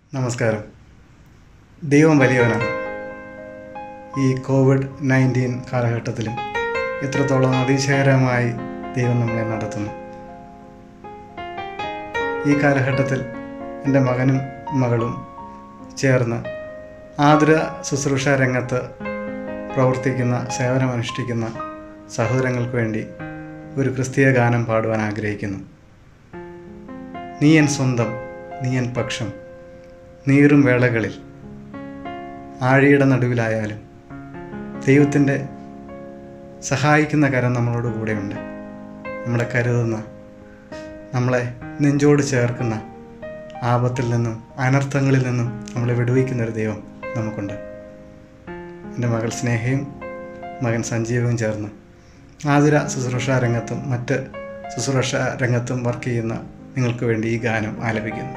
നമസ്കാരം ദൈവം വലിയവനാണ് ഈ കോവിഡ് നയൻറ്റീൻ കാലഘട്ടത്തിലും എത്രത്തോളം അതിശയകരമായി ദൈവം നമ്മളെ നടത്തുന്നു ഈ കാലഘട്ടത്തിൽ എൻ്റെ മകനും മകളും ചേർന്ന് ആതുര ശുശ്രൂഷ രംഗത്ത് പ്രവർത്തിക്കുന്ന സേവനമനുഷ്ഠിക്കുന്ന സഹോദരങ്ങൾക്ക് വേണ്ടി ഒരു ക്രിസ്തീയ ഗാനം പാടുവാൻ ആഗ്രഹിക്കുന്നു നീ എൻ സ്വന്തം നീ എൻ പക്ഷം നീറും വേളകളിൽ ആഴിയുടെ നടുവിലായാലും ദൈവത്തിൻ്റെ സഹായിക്കുന്ന കരം നമ്മളോട് കൂടെയുണ്ട് നമ്മളെ കരുതുന്ന നമ്മളെ നെഞ്ചോട് ചേർക്കുന്ന ആപത്തിൽ നിന്നും അനർത്ഥങ്ങളിൽ നിന്നും നമ്മളെ വിടുവിക്കുന്ന ഒരു ദൈവം നമുക്കുണ്ട് എൻ്റെ മകൾ സ്നേഹയും മകൻ സഞ്ജീവവും ചേർന്ന് ആതുര ശുശ്രൂഷ രംഗത്തും മറ്റ് ശുശ്രൂഷ രംഗത്തും വർക്ക് ചെയ്യുന്ന നിങ്ങൾക്ക് വേണ്ടി ഈ ഗാനം ആലപിക്കുന്നു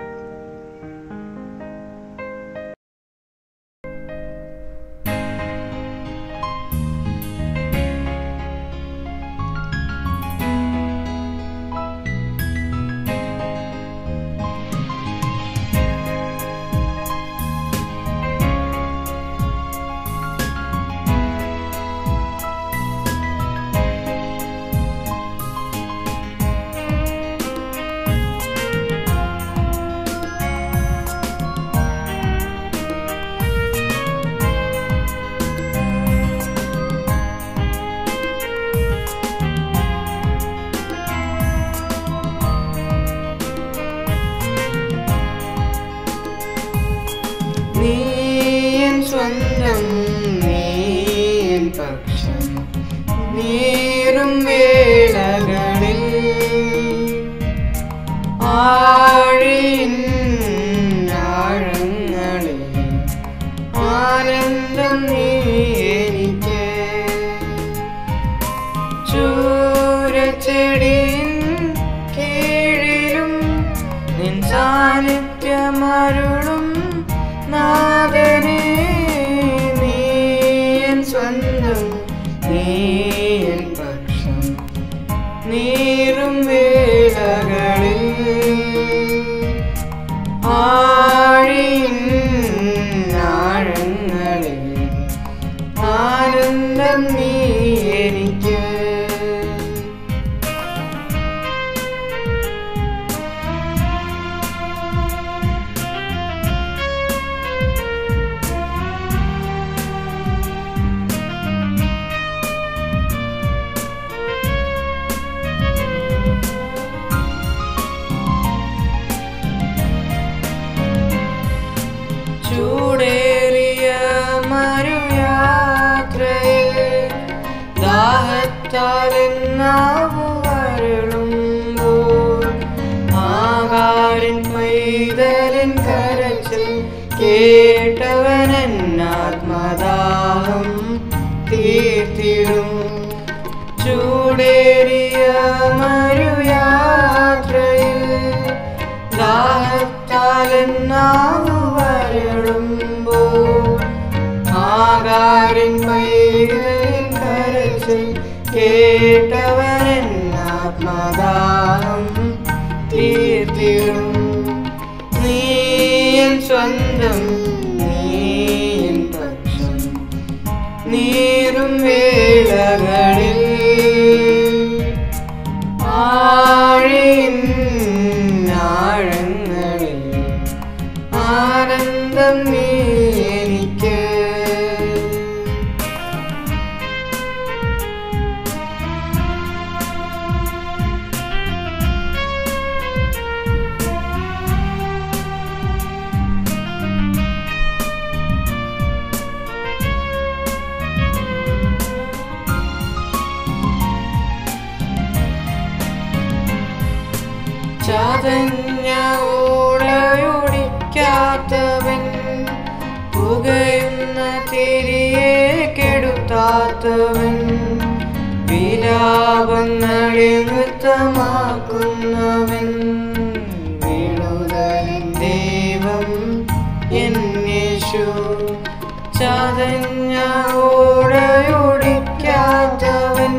നീയൻ സ്വന്തം നീയൻ പക്ഷം നീറും വേളകളിൽ ആഴിൻ ആഴങ്ങളിൽ ആനന്ദം നീ എനിക്ക് ചൂരച്ചെടിയിൻ കീഴിലും നിൻ സാന്നിധ്യമരുളും നാഥനെ നീയൻ സ്വന്തം നീയൻ പക്ഷം നീറും വേളകളിൽ ആഴിൻ ആഴങ്ങളിൽ ആനന്ദം നീ എനിക്ക് ചൂടേറിയ മരുയാത്രയിൽ ദാഹത്താൽ നാവു വരളുമ്പോൾ ആകാരൻ പൈതലൻ കരച്ചിൽ കേട്ടവനൻ ആത്മദാഹം തീർത്തിടും ചൂടേറിയ മരുയാത്രയിൽ ദാഹത്താലെന്നാവു വരളുമ്പോൾ ആകാരൻ പൈതലിൻ കരച്ചിൽ കേട്ടവരൻ ആത്മദാഹം തീർത്തിടും നീയൻ സ്വന്തം നീയൻ പക്ഷം നീറും വേളകളിൽ ആഴിൻ ആഴങ്ങളിൽ ആനന്ദം നീ എനിക്ക് ചതഞ്ഞ ഓടയൊടിക്കാത്തവൻ പുകയുന്ന തിരിയെ കെടുത്താത്തവൻ വിലാപങ്ങളെ നൃത്തമാക്കുന്നവൻ വീണുതലിൻ ദൈവം എന്നേശു ചതഞ്ഞ ഓടയൊടിക്കാത്തവൻ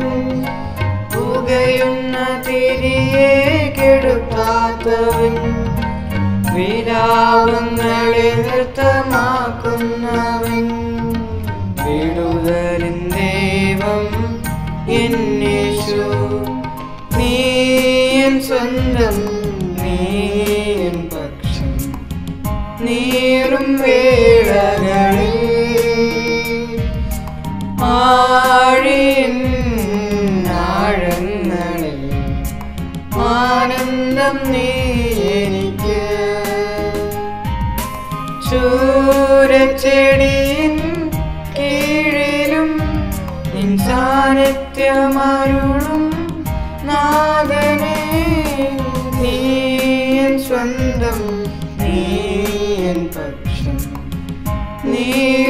പുകയുന്ന തിരിയെ കെടുത്താത്തവൻ വിലാ പാപങ്ങളെ വ്യർത്ഥമാക്കുന്നവൻ വിടുതലിൻ ദൈവം എന്നേശു നീ എൻ സ്വന്തം നീ എൻ പക്ഷം നീറും വേളകളിൽ ആഴിൻ ആഴങ്ങളിൽ ആനന്ദം നീ എനിക്ക് ചൂരച്ചെടിയിൻ കീഴിലും നിൻ സാന്നിധ്യമരുളും നാഥനെ നീ എൻ സ്വന്തം നീ എൻ പക്ഷം നീ